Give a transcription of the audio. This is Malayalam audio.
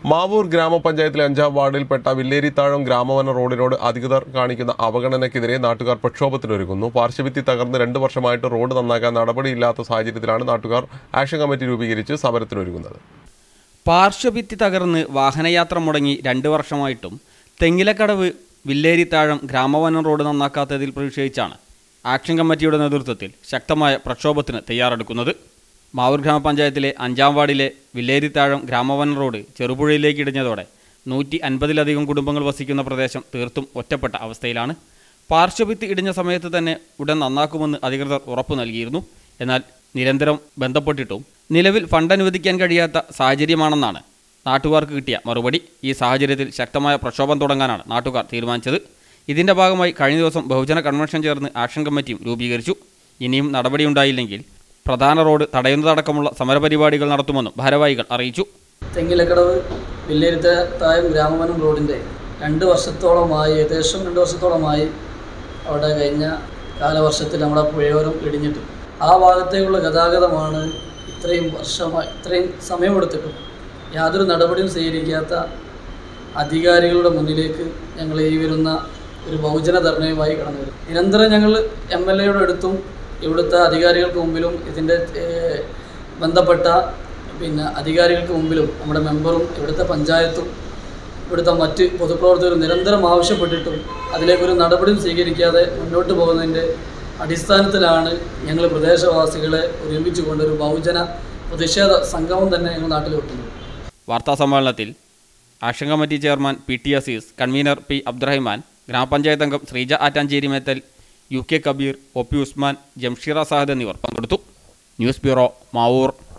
മാവൂർ ഗ്രാമപഞ്ചായത്തിലെ അഞ്ചാം വാർഡിൽപ്പെട്ട വില്ലേരിത്താഴം ഗ്രാമവന റോഡിനോട് അധികൃതർ കാണിക്കുന്ന അവഗണനയ്ക്കെതിരെ നാട്ടുകാർ പ്രക്ഷോഭത്തിനൊരുങ്ങുന്നു പാർശ്വഭിത്തി തകർന്ന് രണ്ട് വർഷമായിട്ട് റോഡ് നന്നാക്കാൻ നടപടിയില്ലാത്ത സാഹചര്യത്തിലാണ് നാട്ടുകാർ ആക്ഷൻ കമ്മിറ്റി രൂപീകരിച്ച് സമരത്തിനൊരുങ്ങുന്നത് പാർശ്വഭിത്തി തകർന്ന് വാഹനയാത്ര മുടങ്ങി രണ്ട് വർഷമായിട്ടും തെങ്ങിലക്കടവ് വില്ലേരിത്താഴം ഗ്രാമവനം റോഡ് നന്നാക്കാത്തതിൽ പ്രതിഷേധിച്ചാണ് ആക്ഷൻ കമ്മിറ്റിയുടെ നേതൃത്വത്തിൽ ശക്തമായ പ്രക്ഷോഭത്തിന് തയ്യാറെടുക്കുന്നത് മാവൂർ ഗ്രാമപഞ്ചായത്തിലെ അഞ്ചാം വാർഡിലെ വില്ലേരിത്താഴം ഗ്രാമവനം റോഡ് ചെറുപുഴയിലേക്ക് ഇടിഞ്ഞതോടെ നൂറ്റി അൻപതിലധികം കുടുംബങ്ങൾ വസിക്കുന്ന പ്രദേശം തീർത്തും ഒറ്റപ്പെട്ട അവസ്ഥയിലാണ് പാർശ്വഭിത്തി ഇടിഞ്ഞ സമയത്ത് തന്നെ ഉടൻ നന്നാക്കുമെന്ന് അധികൃതർ ഉറപ്പു നൽകിയിരുന്നു എന്നാൽ നിരന്തരം ബന്ധപ്പെട്ടിട്ടും നിലവിൽ ഫണ്ട് അനുവദിക്കാൻ കഴിയാത്ത സാഹചര്യമാണെന്നാണ് നാട്ടുകാർക്ക് കിട്ടിയ മറുപടി ഈ സാഹചര്യത്തിൽ ശക്തമായ പ്രക്ഷോഭം തുടങ്ങാനാണ് നാട്ടുകാർ തീരുമാനിച്ചത് ഇതിന്റെ ഭാഗമായി കഴിഞ്ഞ ദിവസം ബഹുജന കൺവെൻഷൻ ചേർന്ന് ആക്ഷൻ കമ്മിറ്റിയും രൂപീകരിച്ചു ഇനിയും നടപടിയുണ്ടായില്ലെങ്കിൽ പ്രധാന റോഡ് തടയുന്നതടക്കമുള്ള സമരപരിപാടികൾ നടത്തുമെന്നും ഭാരവാഹികൾ അറിയിച്ചു തെങ്ങിലക്കടവ് വില്ലേരുത്തായം ഗ്രാമവനം റോഡിൻ്റെ രണ്ട് വർഷത്തോളമായി ഏകദേശം രണ്ട് വർഷത്തോളമായി അവിടെ കഴിഞ്ഞ കാലവർഷത്തിൽ നമ്മുടെ പുഴയോരം ഇടിഞ്ഞിട്ട് ആ ഭാഗത്തേക്കുള്ള ഗതാഗതമാണ് ഇത്രയും വർഷമായി ഇത്രയും സമയമെടുത്തിട്ടും യാതൊരു നടപടിയും സ്വീകരിക്കാത്ത അധികാരികളുടെ മുന്നിലേക്ക് ഞങ്ങൾ ഈ വരുന്ന ഒരു ബഹുജന ധർണയുമായി കടന്നു വരും നിരന്തരം ഞങ്ങൾ എം എൽ എയുടെ അടുത്തും ഇവിടുത്തെ അധികാരികൾക്ക് മുമ്പിലും ഇതിൻ്റെ ഏഹ്, ബന്ധപ്പെട്ട പിന്നെ അധികാരികൾക്ക് മുമ്പിലും നമ്മുടെ മെമ്പറും ഇവിടുത്തെ പഞ്ചായത്തും ഇവിടുത്തെ മറ്റ് പൊതുപ്രവർത്തകരും നിരന്തരം ആവശ്യപ്പെട്ടിട്ടും അതിലേക്കൊരു നടപടിയും സ്വീകരിക്കാതെ മുന്നോട്ട് പോകുന്നതിൻ്റെ അടിസ്ഥാനത്തിലാണ് ഞങ്ങൾ പ്രദേശവാസികളെ ഒരുമിച്ചുകൊണ്ട് ഒരു ബഹുജന പ്രതിഷേധ സംഗമം തന്നെ ഞങ്ങൾ നാട്ടിൽ വെക്കുന്നത് വാർത്താ സമ്മേളനത്തിൽ action committee chairman P T Azeez convener P Abdurahiman ഗ്രാമപഞ്ചായത്ത് അംഗം Sreeja Attancheri Methal U K Kabeer O P Usman Jamsheera Sahid എന്നിവർ പങ്കെടുത്തു ന്യൂസ് ബ്യൂറോ മാവൂർ